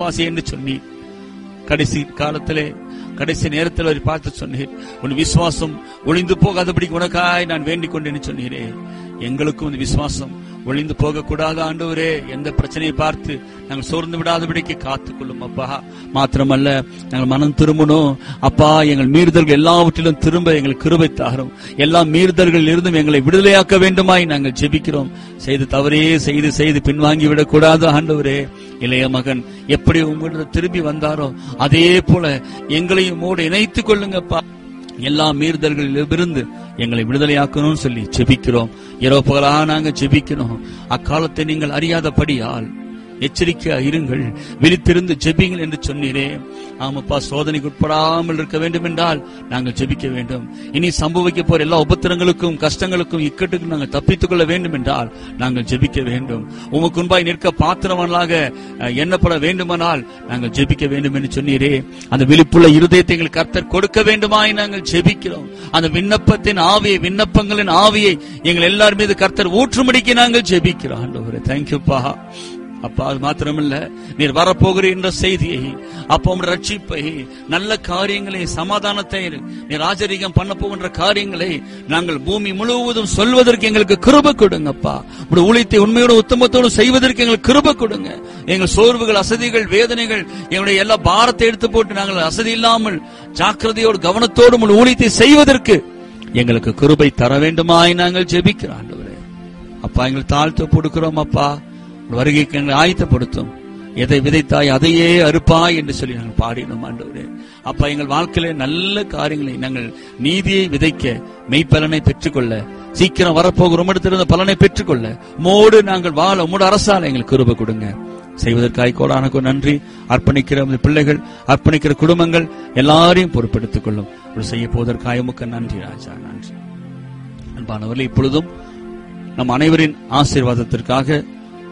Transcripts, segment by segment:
விசுவாசி என்று சொன்னீர் கடைசி காலத்திலே கடைசி நேரத்தில் அவர் பார்த்து சொன்னீர் உன் விசுவாசம் ஒளிந்து போகாதபடி உனக்காய் நான் வேண்டிக் கொண்டேன்னு சொன்னீரே எங்களுக்கும் இந்த விசுவாசம் ஒளிந்து போகக்கூடாது ஆண்டவரே எந்த பிரச்சனையை பார்த்து நாங்கள் சோர்ந்து விடாதபடிக்கு காத்துக்கொள்ளும் அப்பா மாத்திரமல்ல நாங்கள் மனம் திரும்பணும் அப்பா எங்கள் மீறுதல்கள் எல்லாவற்றிலும் திரும்ப எங்களுக்கு கிருபை தாரும் எல்லா மீறுதல்களில் இருந்தும் எங்களை விடுதலையாக்க வேண்டுமாய் நாங்கள் ஜெபிக்கிறோம் செய்து தவறே செய்து செய்து பின்வாங்கி விடக்கூடாது ஆண்டவரே இளைய மகன் எப்படி உங்களிடம் திரும்பி வந்தாரோ அதே போல எங்களையும் மூட இணைத்துக் கொள்ளுங்கப்பா எல்லா மீறுதல்களிலிருந்து எங்களை விடுதலையாக்கணும்னு சொல்லி ஜெபிக்கிறோம் இரவு பகலா நாங்க ஜெபிக்கிறோம் அக்காலத்தை நீங்கள் அறியாதபடியால் எச்சரிக்கையா இருங்கள் விழித்திருந்து ஜெபிங்கள் என்று சொன்னீரே ஆமாப்பா சோதனைக்கு உட்படாமல் இருக்க வேண்டும் என்றால் நாங்கள் ஜெபிக்க வேண்டும் இனி சம்பவிக்க போற எல்லா உபத்திரங்களுக்கும் கஷ்டங்களுக்கும் இக்கட்டுக்கும் நாங்கள் தப்பித்துக் கொள்ள வேண்டும் என்றால் நாங்கள் ஜெபிக்க வேண்டும் உமக்கு முன்பாய் நிற்க பாத்திரவனாக அஹ், எண்ணப்பட வேண்டுமானால் நாங்கள் ஜெபிக்க வேண்டும் என்று சொன்னீரே அந்த விழிப்புள்ள இருதயத்தை எங்களுக்கு கர்த்தர் கொடுக்க வேண்டுமாய் நாங்கள் ஜெபிக்கிறோம் அந்த விண்ணப்பத்தின் ஆவியை விண்ணப்பங்களின் ஆவியை எங்கள் எல்லார் மீது கர்த்தர் ஊற்றுமடிக்கு நாங்கள் ஜெபிக்கிறோம் ஆண்டவரே தேங்க்யூப்பா அப்பா அது மாத்திரமல்ல நீர் வரப்போகிறீர் என்ற செய்தியை அப்போ உம்முடைய ரட்சிப்பை நல்ல காரியங்களை சமாதானத்தை நீர் ஆச்சரியம் பண்ண போகின்ற காரியங்களை நாங்கள் பூமி முழுவதும் சொல்வதற்கு எங்களுக்கு கிருப கொடுங்கப்பா உடைய ஊழியத்தை உண்மையோடு உத்தமத்தோடு செய்வதற்கு எங்களுக்கு கிருப கொடுங்க எங்கள் சோர்வுகள் அசதிகள் வேதனைகள் எங்களுடைய எல்லா பாரத்தை எடுத்து போட்டு நாங்கள் அசதி இல்லாமல் ஜாக்கிரதையோடு கவனத்தோடு உங்கள் ஊழியத்தை செய்வதற்கு எங்களுக்கு கிருபை தர வேண்டுமாய் நாங்கள் ஜெபிக்கிறோம் ஆண்டவரே அப்பா எங்கள் தாழ்த்து கொடுக்கிறோம் அப்பா உங்கள் வருகைக்கு எங்களை ஆயத்தப்படுத்தும் எதை விதைத்தாய் அதையே அறுப்பாய் என்று சொல்லி நாங்கள் பாடினோம் ஆண்டவரே அப்பா எங்கள் வாழ்க்கையில நல்ல காரியங்களை நாங்கள் நீதியை விதைக்க மெய்ப்பலனை பெற்றுக்கொள்ள சீக்கிரம் வரப்போகிற உம்மிடத்திலிருந்து பலனை பெற்றுக்கொள்ள மோடு நாங்கள் வாழ உம்மோடு அரசால எங்களுக்கு கிருபை கொடுங்க செய்வதற்காய் கோடானுக்கு நன்றி அர்ப்பணிக்கிற உமது பிள்ளைகள் அர்ப்பணிக்கிற குடும்பங்கள் எல்லாரையும் பொறுப்பெடுத்துக் கொள்ளும் ஒரு செய்ய போவதற்காக உமக்கு நன்றி ராஜா நன்றி அன்பானவர்களே இப்பொழுதும் நம் அனைவரின் ஆசீர்வாதத்திற்காக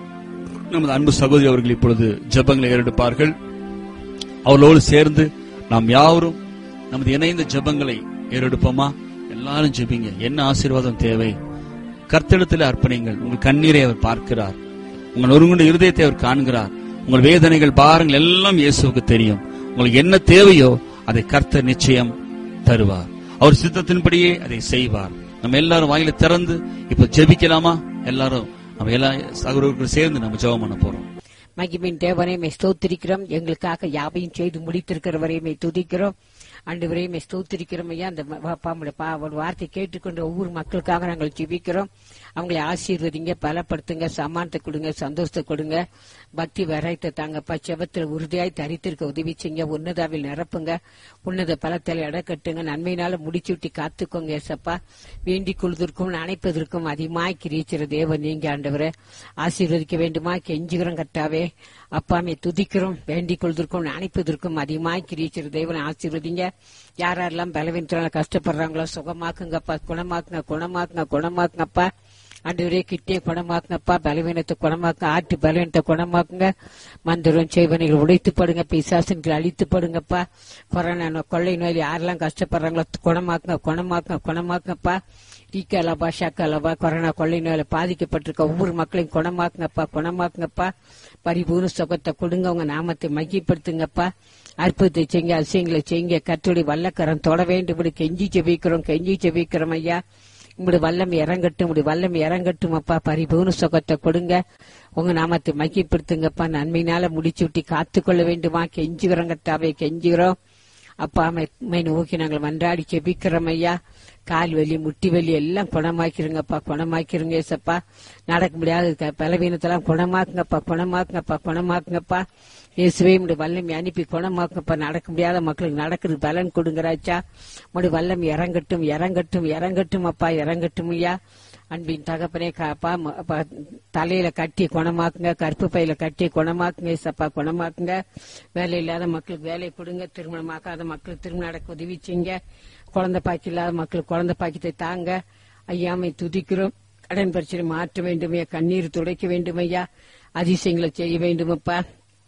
நமது அன்பு சகோதரி அவர்கள் இப்பொழுது ஜெபங்களை ஏறெடுப்பார்கள் அவர்களோடு சேர்ந்து நாம் யாவரும் நமது இணைந்த ஜெபங்களை ஏறெடுப்போமா எல்லாரும் ஜெபிங்க என்ன ஆசீர்வாதம் தேவை கர்த்தடத்தில் அர்ப்பணிங்கள் உங்கள் கண்ணீரை அவர் பார்க்கிறார் உங்கள் ஒருங்குண்ட இருதயத்தை அவர் காண்கிறார் உங்கள் வேதனைகள் பாருங்கள் எல்லாம் இயேசுவுக்கு தெரியும் உங்களுக்கு என்ன தேவையோ அதை கர்த்தர் நிச்சயம் தருவார் அவர் சித்தத்தின்படியே அதை செய்வார் நம்ம எல்லாரும் வாயில திறந்து இப்ப ஜெபிக்கலாமா எல்லாரும் நம்ம எல்லா சகோதரர்கள் சேர்ந்து நம்ம ஜெபம் பண்ண போறோம் மகிமின் தேவனை மே ஸ்தோத்திரிக்கிறோம் எங்களுக்காக யாவையும் செய்து முடித்திருக்கிறவரை மே துதிக்கிறோம் ஆண்டவரே மே ஸ்தோத்திரிக்கிறோம் ஐயா அந்த பாம்புடைய பா ஒரு வார்த்தை கேட்டுக்கொண்ட ஒவ்வொரு மக்களுக்காக நாங்கள் ஜெபிக்கிறோம் அவங்களை ஆசீர்வதிங்க பலப்படுத்துங்க சமானத்தை கொடுங்க சந்தோஷத்தை கொடுங்க பக்தி வரைத்த தாங்கப்பா செபத்தில் உறுதியாய் தரித்திருக்க உதவி செய்யுங்க உன்னதாவில் நிரப்புங்க உன்னத பலத்தில் இடக்கட்டுங்க நன்மையினால முடிச்சுட்டி காத்துக்கோங்க ஏசப்பா வேண்டிக் கொள்வதற்கும் அணைப்பதற்கும் அதிகமாய் கிரிச்சிற தேவன் நீங்க ஆண்டவரை ஆசீர்வதிக்க வேண்டுமா கெஞ்சுகிறோம் கட்டாவே அப்பாமே துதிக்கிறோம் வேண்டிக் கொள்வதற்கும் அணைப்பதற்கும் அதிகமாய் கிரிச்சிற தேவனை ஆசீர்வதிங்க யார் யாரெல்லாம் பலவீனத்தினால கஷ்டப்படுறாங்களோ சுகமாக்குங்கப்பா குணமாக்குங்க குணமாக்குங்க குணமாக்குங்கப்பா ஆண்டவரே கிட்டே குணமாக்குங்கப்பா பலவீனத்தை குணமாக்குங்க ஆட்டு பலவீனத்தை குணமாக்குங்க மந்திரம் செய்வனைகள் உடைத்து படுங்க பிசாசன்கள் அழித்து படுங்கப்பா கொரோனா நோய், கொள்ளை நோயில் யாரெல்லாம் கஷ்டப்படுறாங்களோ குணமாக்குங்க குணமாக்குங்க குணமாக்குங்கப்பா ஈக்காலபா ஷாக்காலபா கொரோனா கொள்ளை நோயில பாதிக்கப்பட்டிருக்க ஒவ்வொரு மக்களையும் குணமாக்குங்கப்பா குணமாக்குங்கப்பா பரிபூர்ண சுகத்தை கொடுங்க உங்க நாமத்தை மகிப்படுத்துங்கப்பா அற்புதத்தை செய்யுங்க அதிசயங்களை செய்யுங்க கத்துடைய வல்லக்கரம் தொட வேண்டும் இப்படி கெஞ்சி செபிக்கிறோம் கெஞ்சி செபிக்கிறோம் ஐயா உங்களுடைய வல்லம் இறங்கட்டும் உங்களுடைய வல்லம் இறங்கட்டும் அப்பா பரிபூர்ண சுகத்தை கொடுங்க உங்க நாமத்தை மகிப்படுத்துங்கப்பா நன்மையினால முடிச்சு விட்டு காத்துக்கொள்ள வேண்டுமா கெஞ்சுகிறோம் கத்தாவே கெஞ்சுகிறோம் அப்பா மை நோக்கி நாங்கள் மன்றாடி செபிக்கிறோம் ஐயா கால் வலி முட்டி வலி எல்லாம் குணமாக்கிருங்கப்பா குணமாக்கிருங்க ஏசப்பா நடக்க முடியாத க- பலவீனத்தெல்லாம் குணமாக்குங்கப்பா குணமாக்குங்கப்பா குணமாக்குங்கப்பா இயேசுவே உடைய வல்லம் அனுப்பி குணமாக்குங்கப்பா நடக்க முடியாத மக்களுக்கு நடக்கிறது பலன் கொடுங்கராச்சா உடைய வல்லம் இறங்கட்டும் இறங்கட்டும் இறங்கட்டும் அப்பா இறங்கட்டும் ஐயா அன்பின் தகப்பனே காப்பா ம- அப்பா, தலையில கட்டி குணமாக்குங்க கருப்பு பையில கட்டி குணமாக்குங்க ஏசப்பா குணமாக்குங்க வேலை இல்லாத மக்களுக்கு வேலை கொடுங்க திருமணமாக்காத மக்களுக்கு திருமணம் நடக்க உதவி செய்யுங்க குழந்தை பாக்கி இல்லாத மக்களுக்கு குழந்தை பாக்கியத்தை தாங்க ஐயாமை துதிக்கிறோம் கடன் பிரச்சனை மாற்ற வேண்டுமையா கண்ணீர் துடைக்க வேண்டுமையா அதிசயங்களை செய்ய வேண்டுமப்பா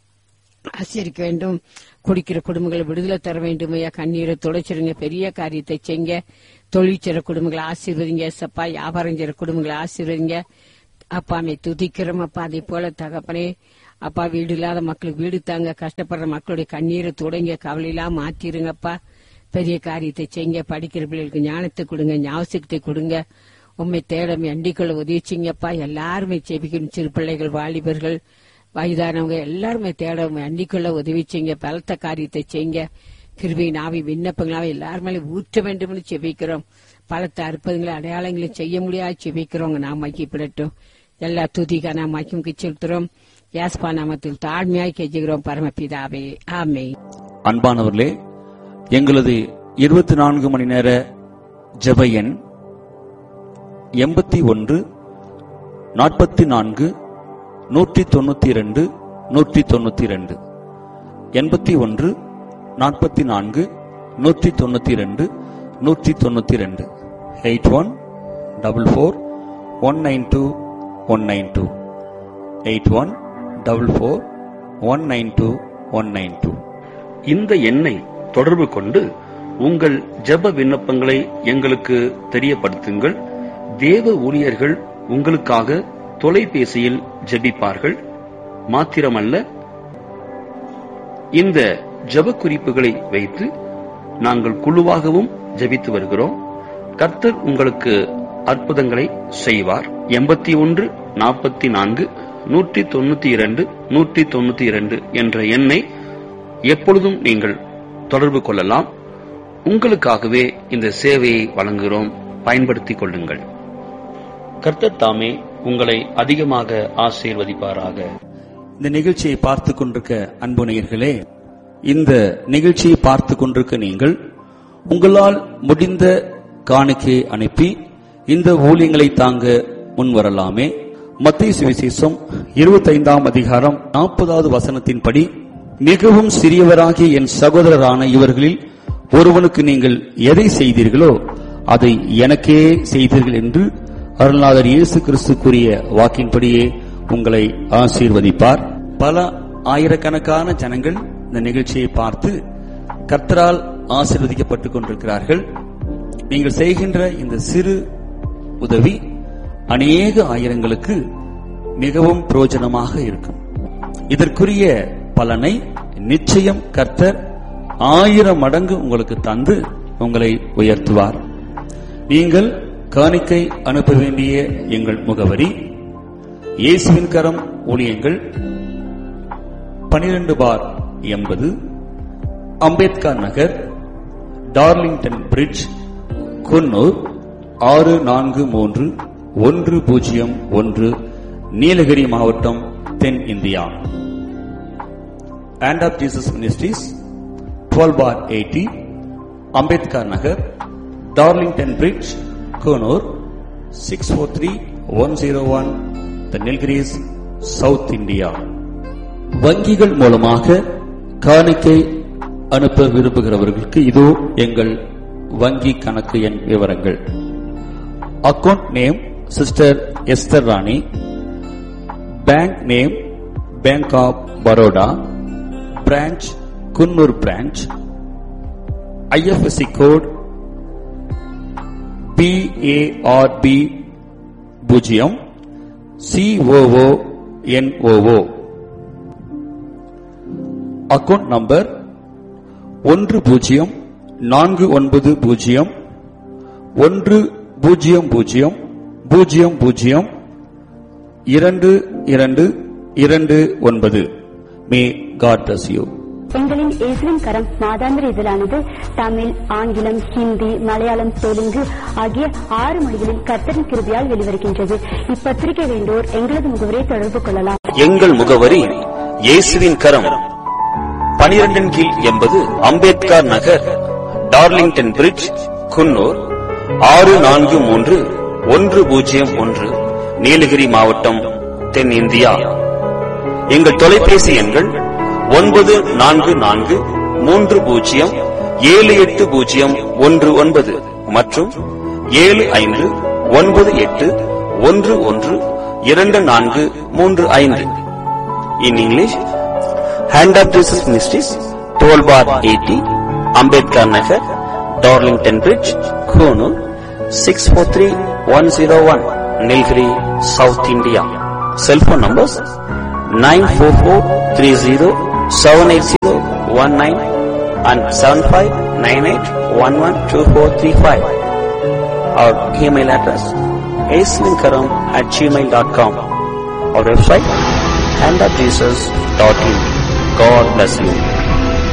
ஆசிரிக்க வேண்டும் குடிக்கிற குடும்பங்களை விடுதலை தர வேண்டும் ஐயா கண்ணீரை துடைச்சிருங்க பெரிய காரியத்தை செய்யுங்க தொழில் செய்ற குடும்பங்களை ஆசீர்வதிங்க சப்பா வியாபாரம் செய்ற குடும்பங்களை ஆசீர்வதிங்க அப்பாமை துதிக்கிறோம் அப்பா அதே போல தகப்பனே அப்பா வீடு இல்லாத மக்களுக்கு வீடு தாங்க கஷ்டப்படுற மக்களுடைய கண்ணீரை தொடங்க கவலையெல்லாம் மாத்திருங்கப்பா பெரிய காரியத்தை செய்யுங்க படிக்கிற பிள்ளைகளுக்கு ஞானத்தை கொடுங்க ஞாபகத்தை கொடுங்க உண்மை தேடமை அண்டிக்குள்ள உதவிச்சிங்கப்பா எல்லாருமே செபிக்கணும் சிறு பிள்ளைகள் வாலிபர்கள் வயதானவங்க எல்லாருமே தேடமை அண்டிக்குள்ள உதவிச்சிங்க பலத்த காரியத்தை செய்யுங்க கிருபை நாவி விண்ணப்பங்களாவே எல்லாரும் மேலே ஊற்ற வேண்டும்னு செபிக்கிறோம் பலத்த அற்புதங்களை அடையாளங்களை செய்ய முடியாது செபிக்கிறோங்க நாம் மக்கிப்படட்டும் எல்லா துதிகா நாம் மக்கிமுக்கு செலுத்துறோம் யாஸ்பா நாமத்தில் தாழ்மையாய் கெஞ்சுகிறோம் பரமபிதாவே ஆமே அன்பானவர்களே எங்களது இருபத்தி நான்கு மணி நேர ஜெப எண் எண்பத்தி ஒன்று நாற்பத்தி நான்கு நூற்றி தொண்ணூத்தி இரண்டு நூற்றி தொண்ணூத்தி இரண்டு எண்பத்தி ஒன்று நாற்பத்தி நான்கு நூற்றி தொண்ணூத்தி இரண்டு நூற்றி தொண்ணூத்தி இரண்டு eight one double four one nine two one nine two eight one double four one nine two one nine two இந்த எண்ணை தொடர்பு கொண்டு உங்கள் ஜெப விண்ணப்பங்களை எங்களுக்கு தெரியப்படுத்துங்கள் தேவ ஊழியர்கள் உங்களுக்காக தொலைபேசியில் ஜெபிப்பார்கள் மாத்திரமல்ல இந்த ஜெப குறிப்புகளை வைத்து நாங்கள் குழுவாகவும் ஜெபித்து வருகிறோம் கர்த்தர் உங்களுக்கு அற்புதங்களை செய்வார் எண்பத்தி ஒன்று நாற்பத்தி நான்கு நூற்றி தொண்ணூத்தி இரண்டு நூற்றி தொண்ணூத்தி இரண்டு என்ற எண்ணை எப்பொழுதும் நீங்கள் தொடர்பு கொள்ளலாம் உங்களுக்காகவே இந்த சேவையை வழங்குகிறோம் பயன்படுத்திக் கொள்ளுங்கள் கர்த்தர் தாமே உங்களை அதிகமாக ஆசீர்வதிப்பாராக இந்த நிகழ்ச்சியை பார்த்து கொண்டிருக்க அன்பு நேயர்களே இந்த நிகழ்ச்சியை பார்த்து கொண்டிருக்க நீங்கள் உங்களால் முடிந்த காணிக்கையை அனுப்பி இந்த ஊழியங்களை தாங்க முன்வரலாமே மத்திய சுவிசேஷம் இருபத்தைந்தாம் அதிகாரம் நாற்பதாவது வசனத்தின்படி மிகவும் சிறியவராகிய என் சகோதரரான இவர்களில் ஒருவனுக்கு நீங்கள் எதை செய்தீர்களோ அதை எனக்கே செய்தீர்கள் என்று அருள்நாதர் இயேசு கிறிஸ்து கூறிய வாக்கின்படியே உங்களை ஆசீர்வதிப்பார் பல ஆயிரக்கணக்கான ஜனங்கள் இந்த நிகழ்ச்சியை பார்த்து கர்த்தரால் ஆசீர்வதிக்கப்பட்டுக் கொண்டிருக்கிறார்கள் நீங்கள் செய்கின்ற இந்த சிறு உதவி அநேக ஆயிரங்களுக்கு மிகவும் பிரயோஜனமாக இருக்கும் இதற்குரிய பலனை நிச்சயம் கர்த்தர் ஆயிரம் மடங்கு உங்களுக்கு தந்து உங்களை உயர்த்துவார் நீங்கள் காணிக்கை அனுப்ப வேண்டிய எங்கள் முகவரி இயேசுவின் கரம் ஊழியங்கள் பனிரெண்டு பார் எண்பது அம்பேத்கர் நகர் டார்லிங்டன் பிரிட்ஜ் குன்னூர் ஆறு நான்கு மூன்று ஒன்று பூஜ்ஜியம் ஒன்று நீலகிரி மாவட்டம் தென் India and of Jesus Ministries, 12 bar 80, Ambedkar Nagar, Darlington Bridge, Konur, 643-101, The Nilgiris, South India. வங்கிகள் மூலமாக காணிக்கை அனுப்ப விரும்புகிறவர்களுக்கு இதோ எங்கள் வங்கி கணக்கு எண் விவரங்கள் account name sister Esther Rani bank name Bank of Baroda branch Coonoor branch IFSC code BARB பூஜ்ஜியம் சிஓஓ என்ஓஓ அக்கவுண்ட் நம்பர் ஒன்று பூஜ்ஜியம் நான்கு ஒன்பது பூஜ்ஜியம் ஒன்று பூஜ்ஜியம் பூஜ்ஜியம் பூஜ்ஜியம் பூஜ்ஜியம் இரண்டு இரண்டு இரண்டு ஒன்பது மே காட் bless you எங்களின் இஸ்லிம் கரம் மாதாந்திர இதழானது தமிழ் ஆங்கிலம் ஹிந்தி மலையாளம் தெலுங்கு ஆகிய ஆறு மொழிகளில் கர்த்தரின் கிருபியால் வெளிவருகின்றது இப்பத்திரிகை வேண்டோர் எங்களது முகவரை தொடர்பு கொள்ளலாம் எங்கள் முகவரி இயேசுவின் கரம் பனிரெண்டின் கீழ் எண்பது அம்பேத்கர் நகர் டார்லிங்டன் பிரிட்ஜ் குன்னூர் ஆறு நான்கு மூன்று ஒன்று பூஜ்ஜியம் ஒன்று நீலகிரி மாவட்டம் தென் இந்தியா எங்கள் தொலைபேசி எண்கள் ஒன்பது நான்கு நான்கு மூன்று பூஜ்ஜியம் ஏழு எட்டு பூஜ்ஜியம் ஒன்று ஒன்பது மற்றும் ஏழு ஐந்து ஒன்பது எட்டு ஒன்று ஒன்று இரண்டு நான்கு மூன்று ஐந்து in English Hand of Jesus Ministries twelve bar eighty Ambedkar Nagar Darlington Bridge Coonoor six four three one zero one Nilgiri South India cellphone numbers nine four four three zero seven eight zero one nine and seven five nine eight one one two four three five. Our email address aislinkaram at gmail.com. Our website handofjesus.in. God bless you.